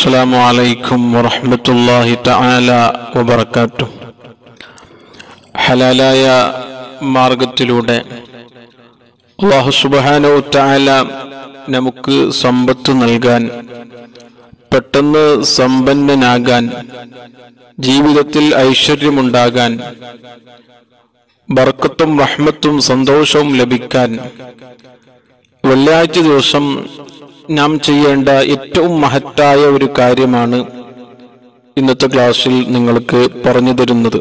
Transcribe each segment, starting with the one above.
السلام عليكم ورحمة الله تعالى وبركاته ഹലാലായ മാർഗത്തിലൂടെ അള്ളാഹു സുബാനോ താല നമുക്ക് സമ്പത്ത് നൽകാൻ പെട്ടെന്ന് സമ്പന്നനാകാൻ ജീവിതത്തിൽ ഐശ്വര്യമുണ്ടാകാൻ ബർക്കത്തും റഹ്മത്തും സന്തോഷവും ലഭിക്കാൻ വെള്ളിയാഴ്ച ദിവസം നാം ചെയ്യേണ്ട ഏറ്റവും മഹത്തായ ഒരു കാര്യമാണ് ഇന്നത്തെ ക്ലാസ്സിൽ നിങ്ങൾക്ക് പറഞ്ഞു തരുന്നത്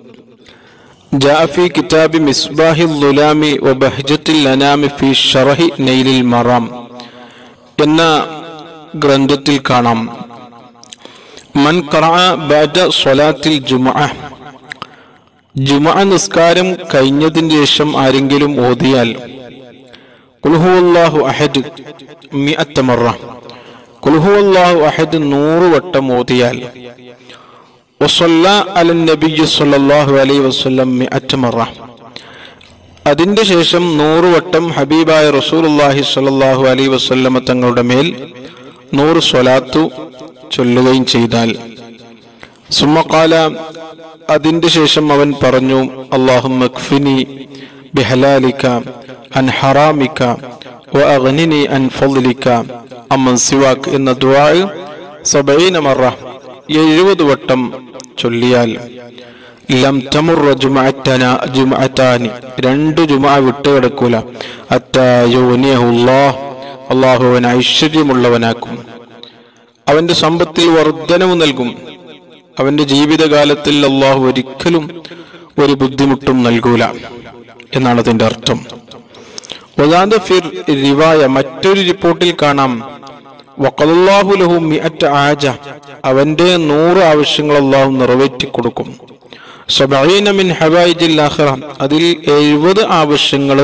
ജാഫി കിതാബി മിസ്ബാഹി ലുലാമി വ ബഹ്ജത്തിൽ അനാമി ഫി ഷറഹി നെയ്ലിൽ മറാം എന്ന ഗ്രന്ഥത്തിൽ കാണാം മൻ ഖറഅ ബഅദ സ്വലാത്തിൽ ജുമുഅ ജുമുഅ നിസ്കാരം കഴിഞ്ഞതിന് ശേഷം ആരെങ്കിലും ഓതിയാൽ കുൽഹുവല്ലാഹു അഹദ് മിഅത്ത മറ കുൽഹുവല്ലാഹു അഹദ് നൂറ് വട്ടം ഓതിയാൽ വസല്ല അലൻ നബിയ്യ് സല്ലല്ലാഹു അലൈഹി വസല്ലം മിഅത്ത മറ അതിന്റെ ശേഷം നൂറ് വട്ടം ഹബീബായ റസൂലുള്ളാഹി സ്വല്ലല്ലാഹു അലൈഹി വസല്ലമ തങ്ങളുടെ മേൽ നൂറ് സ്വലാത്തു ചൊല്ലുകയും ചെയ്താൽ സുമ്മക്കാല അതിന്റെ ശേഷം അവൻ പറഞ്ഞു അള്ളാഹു മക്ഫിനി ബിഹലാലിക അൻ ഹറാമിക വ അഗ്നിനി അൻ ഫضലിക അമ്മൻ സിവാക്ക് എന്ന ദുആ സബഈന മറ എഴുപത് വട്ടം ചൊല്ലിയാൽ ലം തമുറ ജുമഅത്തന ജുമഅത്താനി രണ്ട് ജുമഅ വിട്ടുകിടക്കൂല അത്താ യുനിയഹുല്ലാഹ് അള്ളാഹു അവൻ ഐശ്വര്യമുള്ളവനാക്കും അവന്റെ സമ്പത്തിൽ വർധനവ് നൽകും അവന്റെ ജീവിതകാലത്തിൽ അള്ളാഹു ഒരിക്കലും ഒരു ബുദ്ധിമുട്ടും നൽകൂല എന്നാണ് അതിന്റെ അർത്ഥം വദാന്ത ഫിർ റിവായ മറ്റൊരു റിപ്പോർട്ടിൽ കാണാം വഖലല്ലാഹു ലഹു മിഅത്ത ആജ അവന്റെ നൂറ് ആവശ്യങ്ങൾ അള്ളാഹു നിറവേറ്റി കൊടുക്കും സബഈന മിൻ ഹവായിജിൽ ആഖിറ അതിൽ എഴുപത് ആവശ്യങ്ങൾ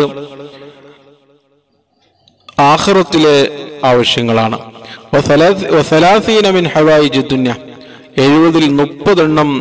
ആഖിറത്തിലെ ആവശ്യങ്ങളാണ് വസലാസ്- വസലാസീന മിൻ ഹവായിജി ദുന്യ എഴുപതിൽ മുപ്പതെണ്ണം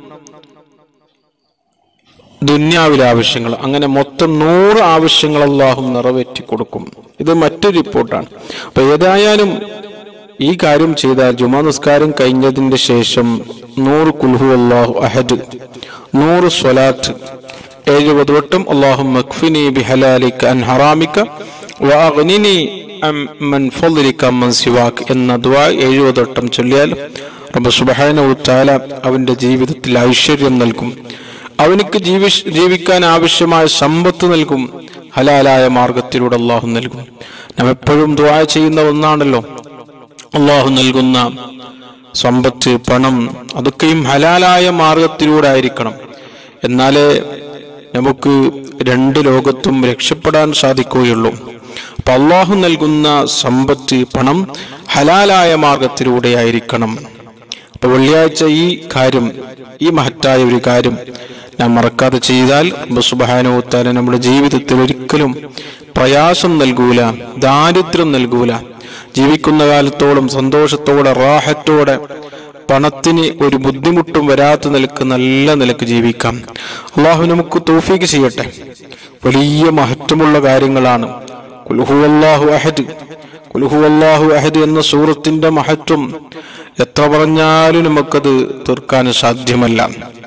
ദുന്യാവിലെ ആവശ്യങ്ങൾ അങ്ങനെ മൊത്തം നൂറ് ആവശ്യങ്ങൾ അള്ളാഹു നിറവേറ്റി കൊടുക്കും ഇത് മറ്റൊരു റിപ്പോർട്ടാണ് അപ്പൊ ഏതായാലും ഈ കാര്യം ചെയ്താൽ ജുമാ നിസ്കാരം കഴിഞ്ഞതിന്റെ ശേഷം നൂറ് കുൽഹു അള്ളാഹു അഹദ് നൂറ് സ്വലാത്ത് എഴുപത് വട്ടം അള്ളാഹു മക്ഫിനി ബിഹലാലിക അൻ ഹറാമിക വഅഗ്നിനി അം മൻ ഫളിക മൻ സിവാക് എന്ന ദുആ എഴുപത് വട്ടം ചൊല്ലിയാൽ റബ്ബ് സുബ്ഹാനഹു തആല അവന്റെ ജീവിതത്തിൽ ഐശ്വര്യം നൽകും അവനിക്ക് ജീവി ജീവിക്കാൻ ആവശ്യമായ സമ്പത്ത് നൽകും ഹലാലായ മാർഗത്തിലൂടെ അള്ളാഹു നൽകും നാം എപ്പോഴും ദുആ ചെയ്യുന്ന ഒന്നാണല്ലോ അള്ളാഹു നൽകുന്ന സമ്പത്ത് പണം അതൊക്കെയും ഹലാലായ മാർഗത്തിലൂടെ ആയിരിക്കണം എന്നാലേ നമുക്ക് രണ്ട് ലോകത്തും രക്ഷപ്പെടാൻ സാധിക്കുകയുള്ളൂ അപ്പൊ അള്ളാഹു നൽകുന്ന സമ്പത്ത് പണം ഹലാലായ മാർഗത്തിലൂടെ ആയിരിക്കണം അപ്പൊ വെള്ളിയാഴ്ച ഈ കാര്യം ഈ മഹത്തായ ഒരു കാര്യം നാം മറക്കാതെ ചെയ്താൽ സുബാനോത്താല നമ്മുടെ ജീവിതത്തിൽ ഒരിക്കലും പ്രയാസം നൽകൂല ദാരിദ്ര്യം നൽകൂല ജീവിക്കുന്ന കാലത്തോളം സന്തോഷത്തോടെ റാഹത്തോടെ പണത്തിന് ഒരു ബുദ്ധിമുട്ടും വരാത്ത നിലക്ക് നല്ല നിലക്ക് ജീവിക്കാം അള്ളാഹു നമുക്ക് തോഫീക്ക് ചെയ്യട്ടെ വലിയ മഹത്വമുള്ള കാര്യങ്ങളാണ് കുൽഹു അല്ലാഹു അഹദ് കുൽഹു അല്ലാഹു അഹദ് എന്ന സൂറത്തിന്റെ മഹത്വം എത്ര പറഞ്ഞാലും നമുക്കത് തീർക്കാൻ സാധ്യമല്ല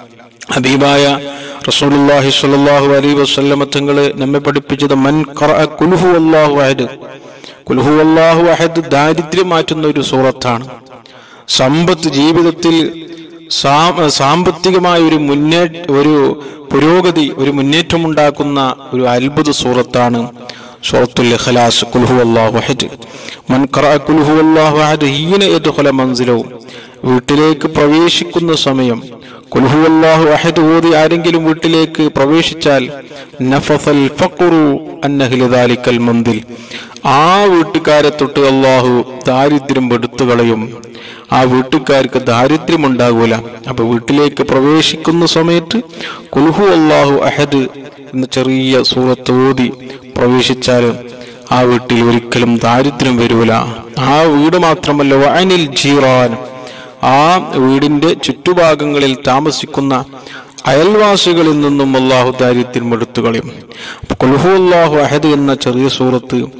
ഹബീബായ റസൂലുള്ളാഹി സ്വല്ലല്ലാഹു അലൈഹി വസല്ലമ തങ്ങള് നമ്മെ പഠിപ്പിച്ചത് മൻ ഖറഅ കുൽഹു അല്ലാഹു അഹദ് കുൽഹു അല്ലാഹു അഹദ് ദാരിദ്ര്യം മാറ്റുന്ന ഒരു സൂറത്താണ് സമ്പത്ത് ജീവിതത്തിൽ സാ- സാമ്പത്തികമായ ഒരു മുന്നേ ഒരു പുരോഗതി ഒരു മുന്നേറ്റം ഉണ്ടാക്കുന്ന ഒരു അത്ഭുത സൂറത്താണ് സൂറത്തുൽ ഇഖ്ലാസ് കുൽഹു അല്ലാഹു അഹദ് മൻ ഖറഅ കുൽഹു അല്ലാഹു അഹദ് ഹീന യദ്ഖുല മൻസിലഹു വീട്ടിലേക്ക് പ്രവേശിക്കുന്ന സമയം കുൽഹു അല്ലാഹു അഹദ് ഓതി ആരെങ്കിലും വീട്ടിലേക്ക് പ്രവേശിച്ചാൽ നഫസൽ ഫഖ്റു അന്നഹ്ലി ദാലിക്കൽ മന്ദിൽ ആ വീട്ടുകാരെ തൊട്ട് അള്ളാഹു ദാരിദ്ര്യം എടുത്തു കളയും ആ വീട്ടുകാർക്ക് ദാരിദ്ര്യം ഉണ്ടാകൂല അപ്പൊ വീട്ടിലേക്ക് പ്രവേശിക്കുന്ന സമയത്ത് കുൽഹു അള്ളാഹു അഹദ് എന്ന ചെറിയ സൂറത്ത് ഓതി പ്രവേശിച്ചാൽ ആ വീട്ടിൽ ഒരിക്കലും ദാരിദ്ര്യം വരൂല ആ വീട് മാത്രമല്ല വഅനിൽ ജീറാൻ ആ വീടിന്റെ ചുറ്റുഭാഗങ്ങളിൽ താമസിക്കുന്ന അയൽവാസികളിൽ നിന്നും അള്ളാഹു ദാരിദ്ര്യം എടുത്തു കളയും അപ്പൊ കുൽഹു അള്ളാഹു അഹദ് എന്ന ചെറിയ സൂറത്ത്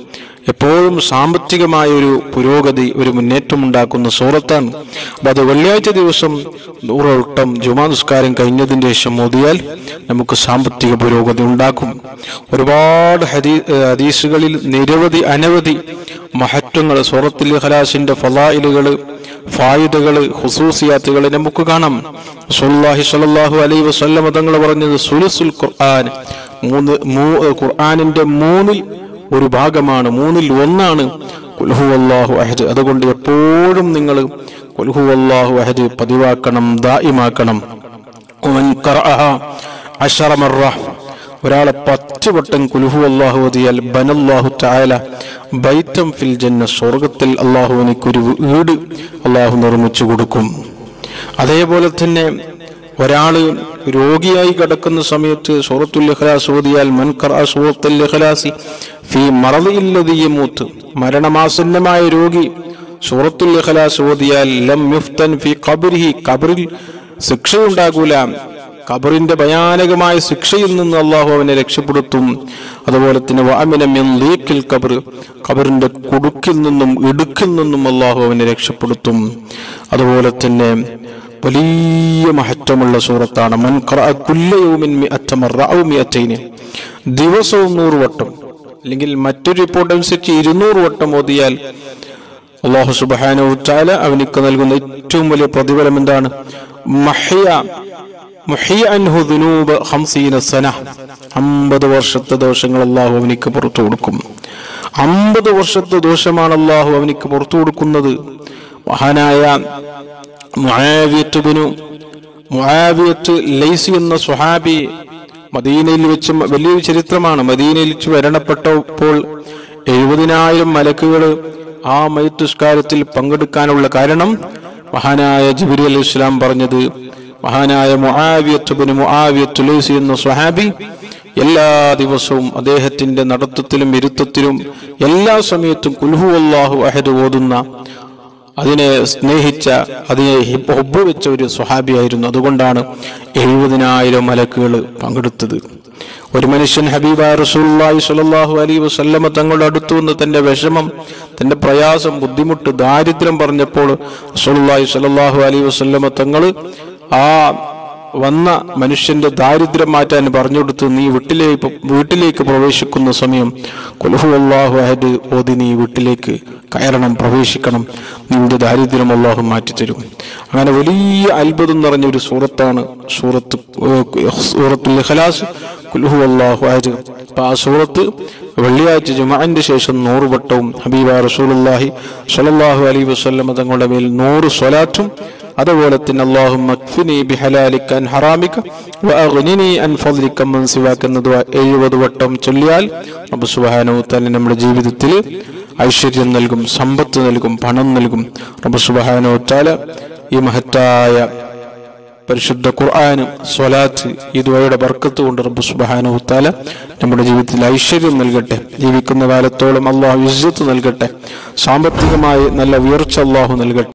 എപ്പോഴും സാമ്പത്തികമായ ഒരു പുരോഗതി ഒരു മുന്നേറ്റം ഉണ്ടാക്കുന്ന സൂറത്താണ് അപ്പൊ അത് വെള്ളിയാഴ്ച ദിവസം നൂറോട്ടം ജുമാ നിസ്കാരം കഴിഞ്ഞതിന് ശേഷം മോദിയാൽ നമുക്ക് സാമ്പത്തിക പുരോഗതി ഉണ്ടാക്കും ഒരുപാട് ഹദീ ഹദീസുകളിൽ നിരവധി അനവധി മഹത്വങ്ങൾ സൂറത്തുൽ ഖലാസിന്റെ ഫലായിലുകൾ ഫായിദകൾ ഹുസൂസിയാത്തുകൾ നമുക്ക് കാണാം സുല്ലാഹി സ്വല്ലല്ലാഹു അലൈഹി വസല്ലമ തങ്ങൾ പറഞ്ഞത് സുലുസുൽ ഖുർആൻ മൂന്ന് മൂ- ഖുർആനിന്റെ മൂന്നിൽ ഒരു ഭാഗമാണ് മൂന്നിൽ ഒന്നാണ് കുൽഹു അല്ലാഹു അഹദ് അതുകൊണ്ട് എപ്പോഴും നിങ്ങൾ കുൽഹു അല്ലാഹു അഹദ് പതിവാക്കണം ദായിമാക്കണം വമൻ ഖറഅഹ അശറ മറ ഒരാളെ പത്ത് വട്ടം കുലുഹു അള്ളാഹു ഓതിയാൽ ബനല്ലാഹു തആല ബൈത്തം ഫിൽ ജന്ന സ്വർഗത്തിൽ അള്ളാഹുവിനൊരു വീട് അള്ളാഹു നിർമ്മിച്ചു കൊടുക്കും അതേപോലെ തന്നെ ഒരാള് രോഗിയായി കിടക്കുന്ന സമയത്ത് സൂറത്തുൽ ഇഖ്ലാസ് ഓതിയാൽ മൻകർ സൂറത്തുൽ ഇഖ്ലാസി ഫി മറദില്ലദി യമൂത്ത് മരണമാസന്നമായ രോഗി സൂറത്തുൽ ഇഖ്ലാസ് ഓതിയാൽ ലം യുഫ്തൻ ഫി ഖബ്രിഹി ഖബറിൽ ശിക്ഷയുണ്ടാകൂല ഖബറിന്റെ ഭയാനകമായ ശിക്ഷയിൽ നിന്ന് അള്ളാഹു അവനെ രക്ഷപ്പെടുത്തും അതുപോലെ തന്നെ വാമിന മിൻ ലീക്കിൽ ഖബർ ഖബറിന്റെ കുടുക്കിൽ നിന്നും ഇടുക്കിൽ നിന്നും അള്ളാഹു അവനെ രക്ഷപ്പെടുത്തും അതുപോലെ തന്നെ വലിയ മഹത്വമുള്ള സൂറത്താണ് മൻ ഖറഅ കുല്ല യൗമിൻ മിഅത്ത മറ ഔ മിഅത്തൈനി ദിവസവും നൂറ് വട്ടം അല്ലെങ്കിൽ മറ്റൊരു റിപ്പോർട്ട് അനുസരിച്ച് ഇരുന്നൂറ് വട്ടം ഓതിയാൽ അള്ളാഹു സുബ്ഹാനഹു തആല അവനിക്ക് നൽകുന്ന ഏറ്റവും വലിയ പ്രതിഫലം എന്താണ് മഹ്യ മുഹിയ അൻഹു ദുനൂബ ഖംസീന സന അമ്പത് വർഷത്തെ ദോഷങ്ങൾ അള്ളാഹു അവനിക്ക് പുറത്തു കൊടുക്കും അമ്പത് വർഷത്തെ ദോഷമാണ് അള്ളാഹു അവനിക്ക് പുറത്തു കൊടുക്കുന്നത് മഹാനായ മുആവിയത്തുബിനു മുആവിയത്ത് ലൈസി എന്ന സുഹാബി മദീനയിൽ വെച്ച് മ- വലിയൊരു ചരിത്രമാണ് മദീനയിൽ വെച്ച് മരണപ്പെട്ടപ്പോൾ എഴുപതിനായിരം മലക്കുകൾ ആ മൈത്തുസ്കാരത്തിൽ പങ്കെടുക്കാനുള്ള കാരണം മഹാനായ ജിബിരി അലി ഇസ്ലാം പറഞ്ഞത് മഹാനായ മുആവിയത്തുബിന് മുആവിയത്ത് ലൈസി എന്ന സുഹാബി എല്ലാ ദിവസവും അദ്ദേഹത്തിന്റെ നടത്തത്തിലും ഇരുത്തത്തിലും എല്ലാ സമയത്തും കുൽഹു അല്ലാഹു അഹദ് ഓതുന്ന അതിനെ സ്നേഹിച്ച അതിനെ ഹിബ് ഹൊബ്ബ് വെച്ച ഒരു സ്വഹാബിയായിരുന്നു അതുകൊണ്ടാണ് എഴുപതിനായിരം മലക്കുകൾ പങ്കെടുത്തത് ഒരു മനുഷ്യൻ ഹബീബ റസൂലുള്ളാഹി സ്വല്ലല്ലാഹു അലൈഹി വസല്ലമ തങ്ങളുടെ അടുത്തു നിന്ന് തന്റെ വിഷമം തന്റെ പ്രയാസം ബുദ്ധിമുട്ട് ദാരിദ്ര്യം പറഞ്ഞപ്പോൾ റസൂലുള്ളാഹി സ്വല്ലല്ലാഹു അലൈഹി വസല്ലമ തങ്ങൾ ആ വന്ന മനുഷ്യന്റെ ദാരിദ്ര്യം മാറ്റാൻ പറഞ്ഞു കൊടുത്ത് നീ വീട്ടിലേക്ക് വീട്ടിലേക്ക് പ്രവേശിക്കുന്ന സമയം കുൽഹു അല്ലാഹു അഹദ് ഓതി നീ വീട്ടിലേക്ക് കയറണം പ്രവേശിക്കണം നിന്റെ ദാരിദ്ര്യം അള്ളാഹു മാറ്റിത്തരും അങ്ങനെ വലിയ അത്ഭുതം നിറഞ്ഞ ഒരു സൂറത്താണ് സൂറത്ത് ഏഹ് സൂറത്തുൽ ഇഖ്ലാസ് കുൽഹു അല്ലാഹു അഹദ് അപ്പൊ ആ സൂറത്ത് വെള്ളിയാഴ്ച ജുമാന്റെ ശേഷം നൂറ് വട്ടവും ഹബീബ റസൂലുള്ളാഹി സ്വല്ലല്ലാഹു അലൈഹി വസല്ലമ തങ്ങളുടെ മേൽ നൂറ് സ്വലാത്തും അതുപോലെ തന്നെ അള്ളാഹും മക്ഫിനി ബിഹലാലിക അൻ ഹറാമിക വഅഗ്നിനി അൻ ഫദ്ലിക മൻ സിവാക എന്ന ദുആ എഴുപത് വട്ടം ചൊല്ലിയാൽ റബ്ബ് സുബ്ഹാനഹു തആല നമ്മുടെ ജീവിതത്തിൽ ഐശ്വര്യം നൽകും സമ്പത്ത് നൽകും പണം നൽകും റബ്ബ് സുബ്ഹാനഹു തആല ഈ മഹത്തായ പരിശുദ്ധ ഖുർആാനും സ്വലാത്ത് ഈ ദുആയുടെ ബർക്കത്ത് കൊണ്ട് റബ്ബ് സുബ്ഹാനഹു തആല നമ്മുടെ ജീവിതത്തിൽ ഐശ്വര്യം നൽകട്ടെ ജീവിക്കുന്ന കാലത്തോളം അള്ളാഹു ഇസ്സത്ത് നൽകട്ടെ സാമ്പത്തികമായി നല്ല ഉയർച്ച അള്ളാഹു നൽകട്ടെ